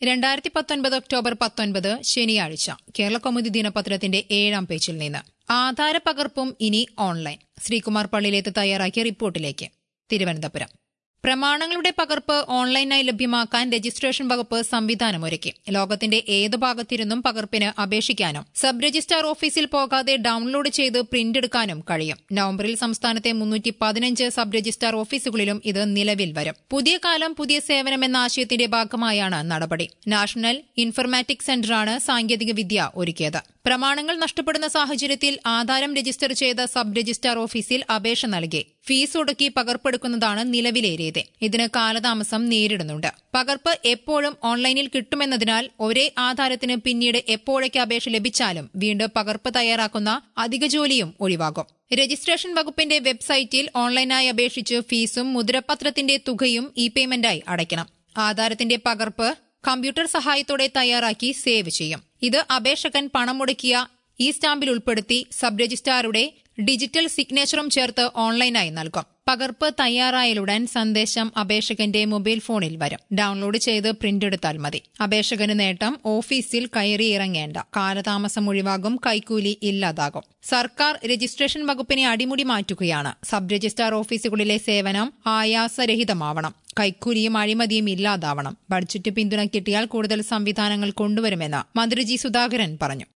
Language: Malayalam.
രണ്ടായിരത്തി പത്തൊൻപത് ഒക്ടോബർ പത്തൊൻപത് ശനിയാഴ്ച കേരള കൗമുദി ദിനപത്രത്തിന്റെ ഏഴാം പേജിൽ നിന്ന് ആധാര പകർപ്പും ഇനി ഓൺലൈൻ ശ്രീകുമാർ പള്ളിയിലേത്ത് തയ്യാറാക്കിയ റിപ്പോർട്ടിലേക്ക് തിരുവനന്തപുരം പ്രമാണങ്ങളുടെ പകർപ്പ് ഓൺലൈനായി ലഭ്യമാക്കാൻ രജിസ്ട്രേഷൻ വകുപ്പ് സംവിധാനമൊരുക്കി ലോകത്തിന്റെ ഏത് ഭാഗത്തിരുന്നും പകർപ്പിന് അപേക്ഷിക്കാനും സബ് രജിസ്ട്രാർ ഓഫീസിൽ പോകാതെ ഡൌൺലോഡ് ചെയ്ത് പ്രിന്റ് എടുക്കാനും കഴിയും നവംബറിൽ സംസ്ഥാനത്തെ മുന്നൂറ്റി പതിനഞ്ച് സബ് രജിസ്ട്രാർ ഓഫീസുകളിലും ഇത് നിലവിൽ വരും പുതിയ കാലം പുതിയ സേവനം എന്ന ആശയത്തിന്റെ ഭാഗമായാണ് നടപടി നാഷണൽ ഇൻഫർമാറ്റിക് സെന്ററാണ് സാങ്കേതിക വിദ്യ ഒരുക്കിയത് പ്രമാണങ്ങൾ നഷ്ടപ്പെടുന്ന സാഹചര്യത്തിൽ ആധാരം രജിസ്റ്റർ ചെയ്ത സബ് രജിസ്ട്രാർ ഓഫീസിൽ അപേക്ഷ നൽകി ഫീസ് ഒടുക്കി പകർപ്പെടുക്കുന്നതാണ് നിലവിലെ രീതി ഇതിന് കാലതാമസം നേരിടുന്നുണ്ട് പകർപ്പ് എപ്പോഴും ഓൺലൈനിൽ കിട്ടുമെന്നതിനാൽ ഒരേ ആധാരത്തിന് പിന്നീട് എപ്പോഴേക്ക് അപേക്ഷ ലഭിച്ചാലും വീണ്ടും പകർപ്പ് തയ്യാറാക്കുന്ന അധിക ജോലിയും ഒഴിവാകും രജിസ്ട്രേഷൻ വകുപ്പിന്റെ വെബ്സൈറ്റിൽ ഓൺലൈനായി അപേക്ഷിച്ച് ഫീസും മുദ്രപത്രത്തിന്റെ തുകയും ഇ പേയ്മെന്റായി അടയ്ക്കണം ആധാരത്തിന്റെ പകർപ്പ് കമ്പ്യൂട്ടർ സഹായത്തോടെ തയ്യാറാക്കി സേവ് ചെയ്യും ഇത് അപേക്ഷകൻ പണം മുടക്കിയ ഈ സ്റ്റാമ്പിൽ ഉൾപ്പെടുത്തി സബ് രജിസ്ട്രാറുടെ ഡിജിറ്റൽ സിഗ്നേച്ചറും ചേർത്ത് ഓൺലൈനായി നൽകും പകർപ്പ് തയ്യാറായാലുടൻ സന്ദേശം അപേക്ഷകന്റെ മൊബൈൽ ഫോണിൽ വരും ഡൌൺലോഡ് ചെയ്ത് പ്രിന്റ് എടുത്താൽ മതി അപേക്ഷകന് നേട്ടം ഓഫീസിൽ കയറി ഇറങ്ങേണ്ട കാലതാമസം ഒഴിവാകും കൈക്കൂലി ഇല്ലാതാകും സർക്കാർ രജിസ്ട്രേഷൻ വകുപ്പിനെ അടിമുടി മാറ്റുകയാണ് സബ് രജിസ്ട്രാർ ഓഫീസുകളിലെ സേവനം ആയാസരഹിതമാവണം കൈക്കൂലിയും അഴിമതിയും ഇല്ലാതാവണം ബഡ്ജറ്റ് പിന്തുണ കിട്ടിയാൽ കൂടുതൽ സംവിധാനങ്ങൾ കൊണ്ടുവരുമെന്ന് മന്ത്രി ജി സുധാകരൻ പറഞ്ഞു